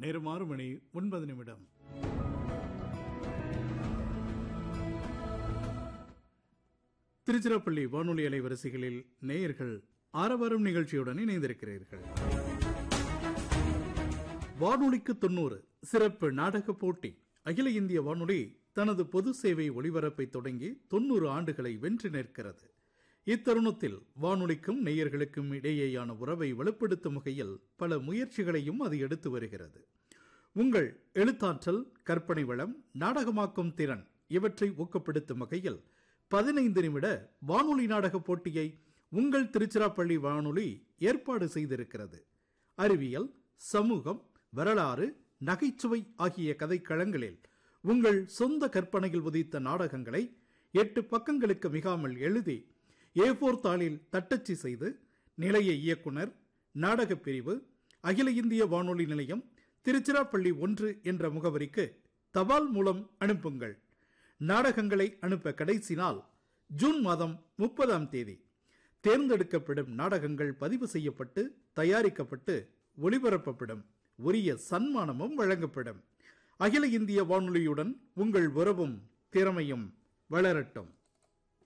நேரம் ஆறு மணி ஒன்பது நிமிடம் திருச்சிராப்பள்ளி வானொலி அலைவரிசைகளில் நேயர்கள் ஆரவாரம் நிகழ்ச்சியுடன் இணைந்திருக்கிறீர்கள் வானொலிக்கு தொண்ணூறு சிறப்பு நாடக போட்டி அகில இந்திய வானொலி தனது பொது சேவை ஒளிபரப்பை தொடங்கி தொண்ணூறு ஆண்டுகளை வென்று நிற்கிறது இத்தருணத்தில் வானொலிக்கும் நேயர்களுக்கும் இடையேயான உறவை வலுப்படுத்தும் வகையில் பல முயற்சிகளையும் அது எடுத்து வருகிறது உங்கள் எழுத்தாற்றல் கற்பனை வளம் நாடகமாக்கும் திறன் இவற்றை ஊக்கப்படுத்தும் வகையில் பதினைந்து நிமிட வானொலி நாடக போட்டியை உங்கள் திருச்சிராப்பள்ளி வானொலி ஏற்பாடு செய்திருக்கிறது அறிவியல் சமூகம் வரலாறு நகைச்சுவை ஆகிய கதைக்களங்களில் உங்கள் சொந்த கற்பனையில் உதித்த நாடகங்களை எட்டு பக்கங்களுக்கு மிகாமல் எழுதி ஏ போர் தாளில் தட்டச்சு செய்து நிலைய இயக்குனர் நாடகப் பிரிவு அகில இந்திய வானொலி நிலையம் திருச்சிராப்பள்ளி ஒன்று என்ற முகவரிக்கு தபால் மூலம் அனுப்புங்கள் நாடகங்களை அனுப்ப கடைசி நாள் ஜூன் மாதம் முப்பதாம் தேதி தேர்ந்தெடுக்கப்படும் நாடகங்கள் பதிவு செய்யப்பட்டு தயாரிக்கப்பட்டு ஒளிபரப்பப்படும் உரிய சன்மானமும் வழங்கப்படும் அகில இந்திய வானொலியுடன் உங்கள் உறவும் திறமையும் வளரட்டும்